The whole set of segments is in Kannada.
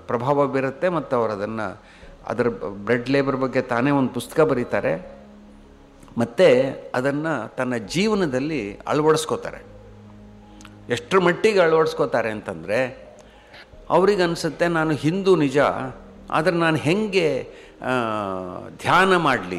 ಪ್ರಭಾವ ಬೀರುತ್ತೆ ಮತ್ತು ಅವರು ಅದನ್ನು ಅದರ ಬ್ರೆಡ್ ಲೇಬರ್ ಬಗ್ಗೆ ತಾನೇ ಒಂದು ಪುಸ್ತಕ ಬರೀತಾರೆ ಮತ್ತು ಅದನ್ನು ತನ್ನ ಜೀವನದಲ್ಲಿ ಅಳವಡಿಸ್ಕೋತಾರೆ ಎಷ್ಟರ ಮಟ್ಟಿಗೆ ಅಳವಡಿಸ್ಕೋತಾರೆ ಅಂತಂದರೆ ಅವ್ರಿಗೆ ಅನಿಸುತ್ತೆ ನಾನು ಹಿಂದೂ ನಿಜ ಆದರೆ ನಾನು ಹೆಂಗೆ ಆ, ಧ್ಯಾನ ಮಾಡಲಿ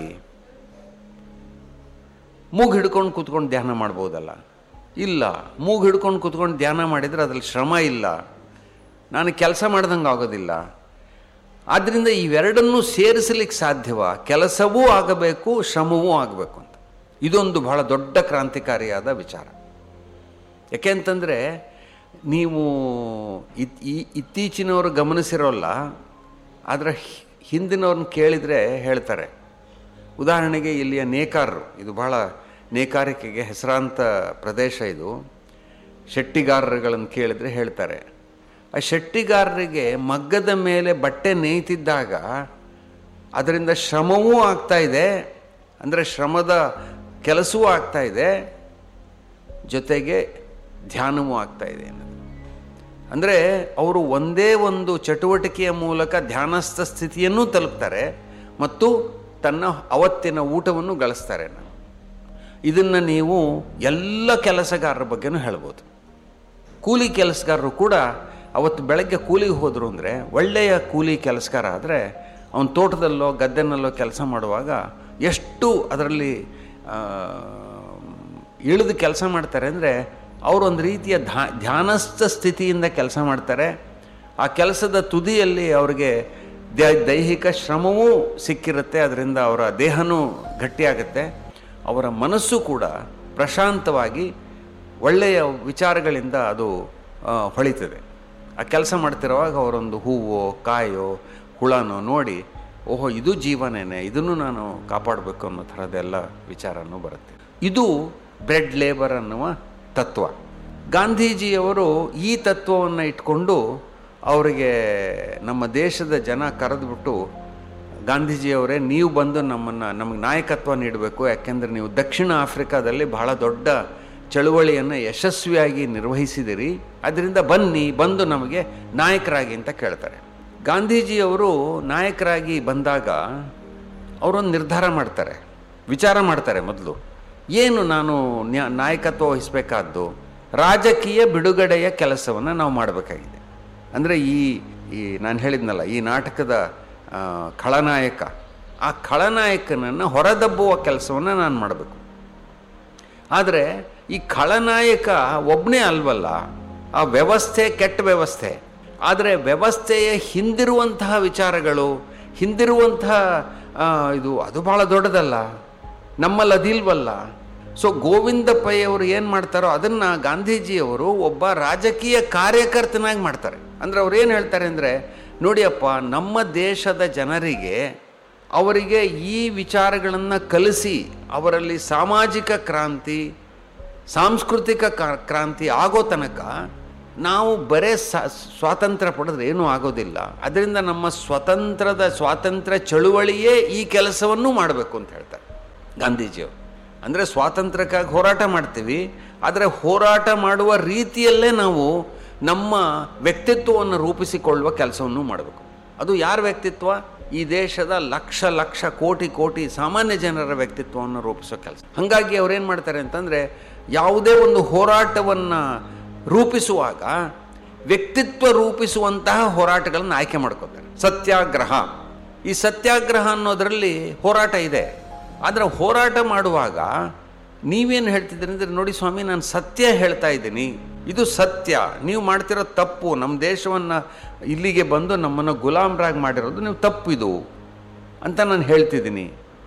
ಮೂಗು ಹಿಡ್ಕೊಂಡು ಕೂತ್ಕೊಂಡು ಧ್ಯಾನ ಮಾಡ್ಬೋದಲ್ಲ ಇಲ್ಲ ಮೂಗು ಹಿಡ್ಕೊಂಡು ಕೂತ್ಕೊಂಡು ಧ್ಯಾನ ಮಾಡಿದರೆ ಅದ್ರಲ್ಲಿ ಶ್ರಮ ಇಲ್ಲ ನಾನು ಕೆಲಸ ಮಾಡ್ದಂಗೆ ಆಗೋದಿಲ್ಲ ಆದ್ದರಿಂದ ಇವೆರಡನ್ನೂ ಸೇರಿಸಲಿಕ್ಕೆ ಸಾಧ್ಯವ ಕೆಲಸವೂ ಆಗಬೇಕು ಶ್ರಮವೂ ಆಗಬೇಕು ಅಂತ ಇದೊಂದು ಬಹಳ ದೊಡ್ಡ ಕ್ರಾಂತಿಕಾರಿಯಾದ ವಿಚಾರ ಯಾಕೆಂತಂದರೆ ನೀವು ಇತ್ ಈ ಇತ್ತೀಚಿನವರು ಗಮನಿಸಿರೋಲ್ಲ ಆದರೆ ಹಿ- ಹಿಂದಿನವ್ರನ್ನ ಕೇಳಿದರೆ ಹೇಳ್ತಾರೆ ಉದಾಹರಣೆಗೆ ಇಲ್ಲಿಯ ನೇಕಾರರು ಇದು ಬಹಳ ನೇಕಾರಿಕೆಗೆ ಹೆಸರಾಂತ ಪ್ರದೇಶ ಇದು ಶೆಟ್ಟಿಗಾರರುಗಳನ್ನು ಕೇಳಿದರೆ ಹೇಳ್ತಾರೆ ಆ ಶೆಟ್ಟಿಗಾರರಿಗೆ ಮಗ್ಗದ ಮೇಲೆ ಬಟ್ಟೆ ನೇಯ್ತಿದ್ದಾಗ ಅದರಿಂದ ಶ್ರಮವೂ ಆಗ್ತಾ ಇದೆ ಅಂದರೆ ಶ್ರಮದ ಕೆಲಸವೂ ಆಗ್ತಾ ಇದೆ ಜೊತೆಗೆ ಧ್ಯಾನವೂ ಆಗ್ತಾ ಇದೆ ಅನ್ನೋದು ಅಂದರೆ ಅವರು ಒಂದೇ ಒಂದು ಚಟುವಟಿಕೆಯ ಮೂಲಕ ಧ್ಯಾನಸ್ಥ ಸ್ಥಿತಿಯನ್ನು ತಲುಪ್ತಾರೆ ಮತ್ತು ತನ್ನ ಅವತ್ತಿನ ಊಟವನ್ನು ಗಳಿಸ್ತಾರೆ ನಾವು ಇದನ್ನು ನೀವು ಎಲ್ಲ ಕೆಲಸಗಾರರ ಬಗ್ಗೆನೂ ಹೇಳ್ಬೋದು ಕೂಲಿ ಕೆಲಸಗಾರರು ಕೂಡ ಅವತ್ತು ಬೆಳಗ್ಗೆ ಕೂಲಿಗೆ ಹೋದರು ಅಂದರೆ ಒಳ್ಳೆಯ ಕೂಲಿ ಕೆಲಸಗಾರ ಆದರೆ ಅವನ ತೋಟದಲ್ಲೋ ಗದ್ದೆನಲ್ಲೋ ಕೆಲಸ ಮಾಡುವಾಗ ಎಷ್ಟು ಅದರಲ್ಲಿ ಆ, ಇಳಿದು ಕೆಲಸ ಮಾಡ್ತಾರೆ ಅಂದರೆ ಅವರೊಂದು ರೀತಿಯ ಧಾ ಧ್ಯಾನಸ್ಥ ಸ್ಥಿತಿಯಿಂದ ಕೆಲಸ ಮಾಡ್ತಾರೆ ಆ ಕೆಲಸದ ತುದಿಯಲ್ಲಿ ಅವರಿಗೆ ದ- ದೈಹಿಕ ಶ್ರಮವೂ ಸಿಕ್ಕಿರುತ್ತೆ ಅದರಿಂದ ಅವರ ದೇಹನೂ ಗಟ್ಟಿಯಾಗುತ್ತೆ ಅವರ ಮನಸ್ಸು ಕೂಡ ಪ್ರಶಾಂತವಾಗಿ ಒಳ್ಳೆಯ ವಿಚಾರಗಳಿಂದ ಅದು ಆ, ಹೊಳಿತದೆ ಆ ಕೆಲಸ ಮಾಡ್ತಿರುವಾಗ ಅವರೊಂದು ಹೂವೋ ಕಾಯೋ ಹುಳನೋ ನೋಡಿ ಓಹೋ ಇದು ಜೀವನೇನೆ ಇದನ್ನು ನಾನು ಕಾಪಾಡಬೇಕು ಅನ್ನೋ ಥರದ್ದೆಲ್ಲ ವಿಚಾರನೂ ಬರುತ್ತೆ ಇದು ಬ್ರೆಡ್ ಲೇಬರ್ ಅನ್ನುವ ತತ್ವ ಗಾಂಧೀಜಿಯವರು ಈ ತತ್ವವನ್ನು ಇಟ್ಕೊಂಡು ಅವರಿಗೆ ನಮ್ಮ ದೇಶದ ಜನ ಕರೆದುಬಿಟ್ಟು ಗಾಂಧೀಜಿಯವರೇ ನೀವು ಬಂದು ನಮ್ಮನ್ನು ನಮಗೆ ನಾಯಕತ್ವ ನೀಡಬೇಕು ಯಾಕೆಂದರೆ ನೀವು ದಕ್ಷಿಣ ಆಫ್ರಿಕಾದಲ್ಲಿ ಬಹಳ ದೊಡ್ಡ ಚಳುವಳಿಯನ್ನು ಯಶಸ್ವಿಯಾಗಿ ನಿರ್ವಹಿಸಿದಿರಿ ಅದರಿಂದ ಬನ್ನಿ ಬಂದು ನಮಗೆ ನಾಯಕರಾಗಿ ಅಂತ ಕೇಳ್ತಾರೆ ಗಾಂಧೀಜಿಯವರು ನಾಯಕರಾಗಿ ಬಂದಾಗ ಅವರೊಂದು ನಿರ್ಧಾರ ಮಾಡ್ತಾರೆ ವಿಚಾರ ಮಾಡ್ತಾರೆ ಮೊದಲು ಏನು ನಾನು ನ್ಯಾ- ನಾಯಕತ್ವ ವಹಿಸಬೇಕಾದ್ದು ರಾಜಕೀಯ ಬಿಡುಗಡೆಯ ಕೆಲಸವನ್ನು ನಾವು ಮಾಡಬೇಕಾಗಿದೆ ಅಂದರೆ ಈ ಈ ನಾನು ಹೇಳಿದ್ನಲ್ಲ ಈ ನಾಟಕದ ಆ, ಖಳನಾಯಕ ಆ ಖಳನಾಯಕನನ್ನು ಹೊರದಬ್ಬುವ ಕೆಲಸವನ್ನು ನಾನು ಮಾಡಬೇಕು ಆದರೆ ಈ ಖಳನಾಯಕ ಒಬ್ಬನೇ ಅಲ್ವಲ್ಲ ಆ ವ್ಯವಸ್ಥೆ ಕೆಟ್ಟ ವ್ಯವಸ್ಥೆ ಆದರೆ ವ್ಯವಸ್ಥೆಯ ಹಿಂದಿರುವಂತಹ ವಿಚಾರಗಳು ಹಿಂದಿರುವಂತಹ ಆ, ಇದು ಅದು ಭಾಳ ದೊಡ್ಡದಲ್ಲ ನಮ್ಮಲ್ಲಿ ಅದಿಲ್ವಲ್ಲ ಸೊ ಗೋವಿಂದ ಪೈ ಅವರು ಏನು ಮಾಡ್ತಾರೋ ಅದನ್ನು ಗಾಂಧೀಜಿಯವರು ಒಬ್ಬ ರಾಜಕೀಯ ಕಾರ್ಯಕರ್ತನಾಗಿ ಮಾಡ್ತಾರೆ ಅಂದರೆ ಅವ್ರು ಏನು ಹೇಳ್ತಾರೆ ಅಂದರೆ ನೋಡಿಯಪ್ಪ ನಮ್ಮ ದೇಶದ ಜನರಿಗೆ ಅವರಿಗೆ ಈ ವಿಚಾರಗಳನ್ನು ಕಲಿಸಿ ಅವರಲ್ಲಿ ಸಾಮಾಜಿಕ ಕ್ರಾಂತಿ ಸಾಂಸ್ಕೃತಿಕ ಕಾ- ಕ್ರಾಂತಿ ಆಗೋ ತನಕ ನಾವು ಬರೇ ಸ- ಸ್ವಾತಂತ್ರ್ಯ ಪಡೆದ್ರೆ ಏನೂ ಆಗೋದಿಲ್ಲ ಅದರಿಂದ ನಮ್ಮ ಸ್ವತಂತ್ರದ ಸ್ವಾತಂತ್ರ್ಯ ಚಳುವಳಿಯೇ ಈ ಕೆಲಸವನ್ನೂ ಮಾಡಬೇಕು ಅಂತ ಹೇಳ್ತಾರೆ ಗಾಂಧೀಜಿಯವರು ಅಂದರೆ ಸ್ವಾತಂತ್ರ್ಯಕ್ಕಾಗಿ ಹೋರಾಟ ಮಾಡ್ತೀವಿ ಆದರೆ ಹೋರಾಟ ಮಾಡುವ ರೀತಿಯಲ್ಲೇ ನಾವು ನಮ್ಮ ವ್ಯಕ್ತಿತ್ವವನ್ನು ರೂಪಿಸಿಕೊಳ್ಳುವ ಕೆಲಸವನ್ನು ಮಾಡಬೇಕು ಅದು ಯಾರ ವ್ಯಕ್ತಿತ್ವ ಈ ದೇಶದ ಲಕ್ಷ ಲಕ್ಷ ಕೋಟಿ ಕೋಟಿ ಸಾಮಾನ್ಯ ಜನರ ವ್ಯಕ್ತಿತ್ವವನ್ನು ರೂಪಿಸೋ ಕೆಲಸ ಹಾಗಾಗಿ ಅವ್ರೇನು ಮಾಡ್ತಾರೆ ಅಂತಂದರೆ ಯಾವುದೇ ಒಂದು ಹೋರಾಟವನ್ನು ರೂಪಿಸುವಾಗ ವ್ಯಕ್ತಿತ್ವ ರೂಪಿಸುವಂತಹ ಹೋರಾಟಗಳನ್ನು ಆಯ್ಕೆ ಮಾಡ್ಕೋತಾರೆ ಸತ್ಯಾಗ್ರಹ ಈ ಸತ್ಯಾಗ್ರಹ ಅನ್ನೋದರಲ್ಲಿ ಹೋರಾಟ ಇದೆ ಆದರೆ ಹೋರಾಟ ಮಾಡುವಾಗ ನೀವೇನು ಹೇಳ್ತಿದ್ದೀರಿ ಅಂದರೆ ನೋಡಿ ಸ್ವಾಮಿ ನಾನು ಸತ್ಯ ಹೇಳ್ತಾ ಇದ್ದೀನಿ ಇದು ಸತ್ಯ ನೀವು ಮಾಡ್ತಿರೋ ತಪ್ಪು ನಮ್ಮ ದೇಶವನ್ನು ಇಲ್ಲಿಗೆ ಬಂದು ನಮ್ಮನ್ನು ಗುಲಾಮ್ರಾಗಿ ಮಾಡಿರೋದು ನೀವು ತಪ್ಪಿದು ಅಂತ ನಾನು ಹೇಳ್ತಿದ್ದೀನಿ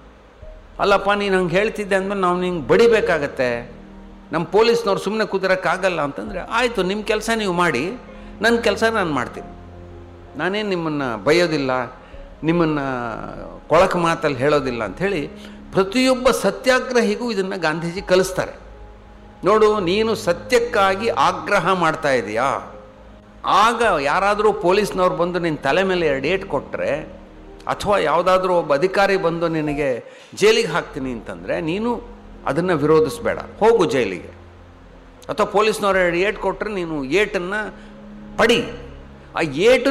ಅಲ್ಲಪ್ಪ ನೀನು ಹಂಗೆ ಹೇಳ್ತಿದ್ದೆ ಅಂದಮೇಲೆ ನಾವು ನಿಂಗೆ ಬಡಿಬೇಕಾಗತ್ತೆ ನಮ್ಮ ಪೊಲೀಸ್ನವ್ರು ಸುಮ್ಮನೆ ಕೂತಿರೋಕ್ಕಾಗಲ್ಲ ಅಂತಂದರೆ ಆಯಿತು ನಿಮ್ಮ ಕೆಲಸ ನೀವು ಮಾಡಿ ನನ್ನ ಕೆಲಸ ನಾನು ಮಾಡ್ತೀನಿ ನಾನೇನು ನಿಮ್ಮನ್ನು ಬೈಯೋದಿಲ್ಲ ನಿಮ್ಮನ್ನು ಕೊಳಕು ಮಾತಲ್ಲಿ ಹೇಳೋದಿಲ್ಲ ಅಂಥೇಳಿ ಪ್ರತಿಯೊಬ್ಬ ಸತ್ಯಾಗ್ರಹಿಗೂ ಇದನ್ನು ಗಾಂಧೀಜಿ ಕಲಿಸ್ತಾರೆ ನೋಡು ನೀನು ಸತ್ಯಕ್ಕಾಗಿ ಆಗ್ರಹ ಮಾಡ್ತಾ ಇದೀಯಾ ಆಗ ಯಾರಾದರೂ ಪೊಲೀಸ್ನವ್ರು ಬಂದು ನಿನ್ನ ತಲೆ ಮೇಲೆ ಎರಡು ಏಟ್ ಕೊಟ್ಟರೆ ಅಥವಾ ಯಾವುದಾದ್ರೂ ಒಬ್ಬ ಅಧಿಕಾರಿ ಬಂದು ನಿನಗೆ ಜೈಲಿಗೆ ಹಾಕ್ತೀನಿ ಅಂತಂದರೆ ನೀನು ಅದನ್ನು ವಿರೋಧಿಸಬೇಡ ಹೋಗು ಜೈಲಿಗೆ ಅಥವಾ ಪೊಲೀಸ್ನವ್ರು ಎರಡು ಏಟ್ ಕೊಟ್ಟರೆ ನೀನು ಏಟನ್ನು ಪಡಿ ಆ ಏಟು